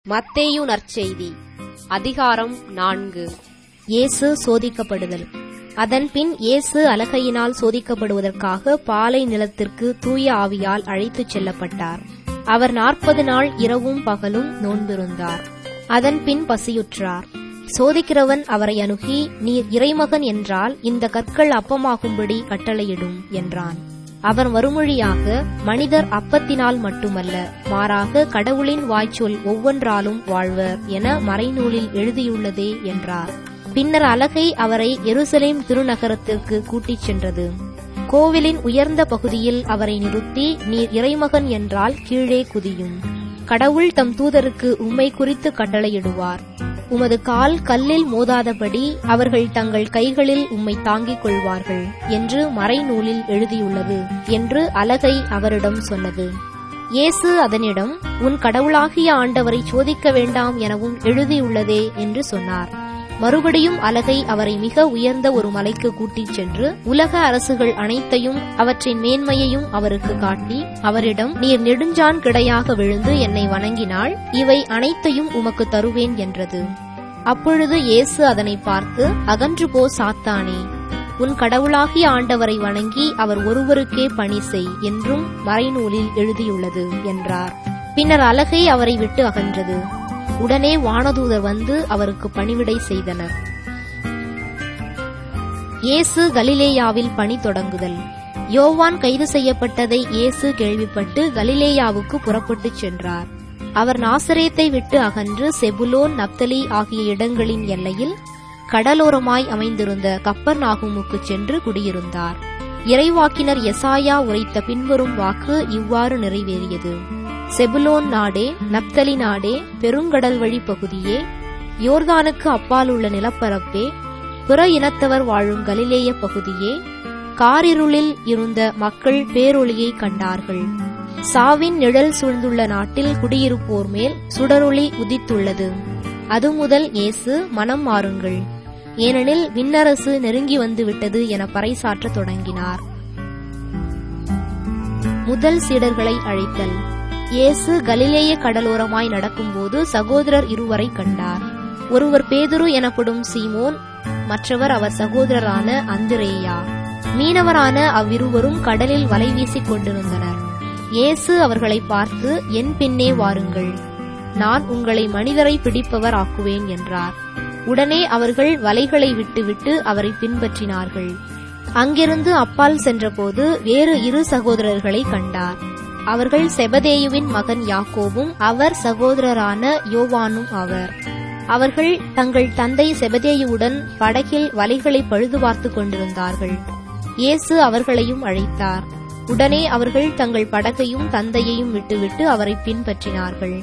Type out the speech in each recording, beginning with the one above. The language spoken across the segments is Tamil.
மத்தேயு நற்செய்தி அதிகாரம் நான்கு இயேசு சோதிக்கப்படுதல் அதன்பின் இயேசு அலகையினால் சோதிக்கப்படுவதற்காக பாலை நிலத்திற்கு தூய ஆவியால் அழைத்துச் செல்லப்பட்டார் அவர் நாற்பது நாள் இரவும் பகலும் நோன்பிருந்தார் அதன்பின் பசியுற்றார் சோதிக்கிறவன் அவரை அணுகி நீர் இறைமகன் என்றால் இந்த கற்கள் அப்பமாகும்படி கட்டளையிடும் என்றான் அவர் மறுமொழியாக மனிதர் அப்பத்தினால் மட்டுமல்ல மாறாக கடவுளின் வாய்ச்சொல் ஒவ்வொன்றாலும் வாழ்வர் என மறைநூலில் எழுதியுள்ளதே என்றார் பின்னர் அலகை அவரை எருசலேம் திருநகரத்திற்கு கூட்டிச் சென்றது கோவிலின் உயர்ந்த பகுதியில் அவரை நிறுத்தி நீர் இறைமகன் என்றால் கீழே குதியும் கடவுள் தம் தூதருக்கு உம்மை குறித்து கட்டளையிடுவார் உமது கால் கல்லில் மோதாதபடி அவர்கள் தங்கள் கைகளில் உம்மை தாங்கிக் கொள்வார்கள் என்று மறைநூலில் எழுதியுள்ளது என்று அலகை அவரிடம் சொன்னது இயேசு அதனிடம் உன் கடவுளாகிய ஆண்டவரை சோதிக்க வேண்டாம் எனவும் எழுதியுள்ளதே என்று சொன்னார் மறுபடியும் அலகை அவரை மிக உயர்ந்த ஒரு மலைக்கு கூட்டிச் சென்று உலக அரசுகள் அனைத்தையும் அவற்றின் மேன்மையையும் அவருக்கு காட்டி அவரிடம் நீர் நெடுஞ்சான் கிடையாக விழுந்து என்னை வணங்கினால் இவை அனைத்தையும் உமக்கு தருவேன் என்றது அப்பொழுது இயேசு அதனை பார்த்து அகன்று போ சாத்தானே உன் கடவுளாகிய ஆண்டவரை வணங்கி அவர் ஒருவருக்கே பணி செய் என்றும் மறைநூலில் எழுதியுள்ளது என்றார் பின்னர் அலகை அவரை விட்டு அகன்றது உடனே வானதூதர் வந்து அவருக்கு பணிவிடை செய்தனர் இயேசு கலிலேயாவில் பணி தொடங்குதல் யோவான் கைது செய்யப்பட்டதை இயேசு கேள்விப்பட்டு கலிலேயாவுக்கு புறப்பட்டுச் சென்றார் அவர் நாசரேத்தை விட்டு அகன்று செபுலோன் நப்தலி ஆகிய இடங்களின் எல்லையில் கடலோரமாய் அமைந்திருந்த கப்பர் நாகுமுக்கு சென்று குடியிருந்தார் இறைவாக்கினர் எசாயா உரைத்த பின்வரும் வாக்கு இவ்வாறு நிறைவேறியது செபுலோன் நாடே நப்தலி நாடே பெருங்கடல் வழி பகுதியே யோர்தானுக்கு அப்பால் உள்ள நிலப்பரப்பே பிற இனத்தவர் வாழும் கலிலேய பகுதியே காரிருளில் இருந்த மக்கள் பேரொளியை கண்டார்கள் சாவின் நிழல் சூழ்ந்துள்ள நாட்டில் குடியிருப்போர் மேல் சுடரொளி உதித்துள்ளது அது முதல் இயேசு மனம் மாறுங்கள் ஏனெனில் விண்ணரசு நெருங்கி வந்து விட்டது என பறைசாற்றத் தொடங்கினார் முதல் சீடர்களை அழைத்தல் இயேசு கலிலேய கடலோரமாய் நடக்கும்போது சகோதரர் இருவரை கண்டார் ஒருவர் பேதுரு எனப்படும் சீமோன் மற்றவர் அவர் சகோதரரான அந்திரேயா மீனவரான அவ்விருவரும் கடலில் வலை வீசிக் கொண்டிருந்தனர் இயேசு அவர்களை பார்த்து என் பின்னே வாருங்கள் நான் உங்களை மனிதரை பிடிப்பவர் ஆக்குவேன் என்றார் உடனே அவர்கள் வலைகளை விட்டுவிட்டு அவரை பின்பற்றினார்கள் அங்கிருந்து அப்பால் சென்றபோது வேறு இரு சகோதரர்களை கண்டார் அவர்கள் செபதேயுவின் மகன் யாக்கோவும் அவர் சகோதரரான யோவானும் ஆவர் அவர்கள் தங்கள் தந்தை செபதேயுவுடன் படகில் வலைகளை பழுது பார்த்து கொண்டிருந்தார்கள் இயேசு அவர்களையும் அழைத்தார் உடனே அவர்கள் தங்கள் படகையும் தந்தையையும் விட்டுவிட்டு அவரை பின்பற்றினார்கள்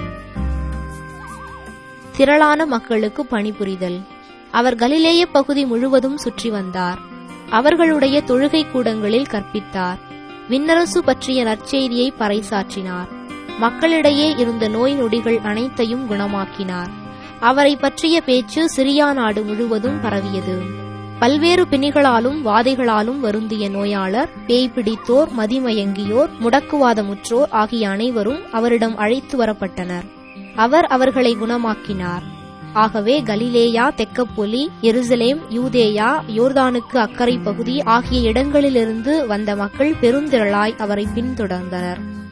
திரளான மக்களுக்கு பணிபுரிதல் அவர் கலிலேய பகுதி முழுவதும் சுற்றி வந்தார் அவர்களுடைய தொழுகை கூடங்களில் கற்பித்தார் விண்ணரசு பற்றிய நற்செய்தியை பறைசாற்றினார் மக்களிடையே இருந்த நோய் நொடிகள் அனைத்தையும் குணமாக்கினார் அவரை பற்றிய பேச்சு சிரியா நாடு முழுவதும் பரவியது பல்வேறு பிணிகளாலும் வாதைகளாலும் வருந்திய நோயாளர் பேய் பிடித்தோர் மதிமயங்கியோர் முடக்குவாதமுற்றோர் ஆகிய அனைவரும் அவரிடம் அழைத்து வரப்பட்டனர் அவர் அவர்களை குணமாக்கினார் ஆகவே கலிலேயா தெக்கப்பொலி எருசலேம் யூதேயா யோர்தானுக்கு அக்கறை பகுதி ஆகிய இடங்களிலிருந்து வந்த மக்கள் பெருந்திரளாய் அவரை பின்தொடர்ந்தனர்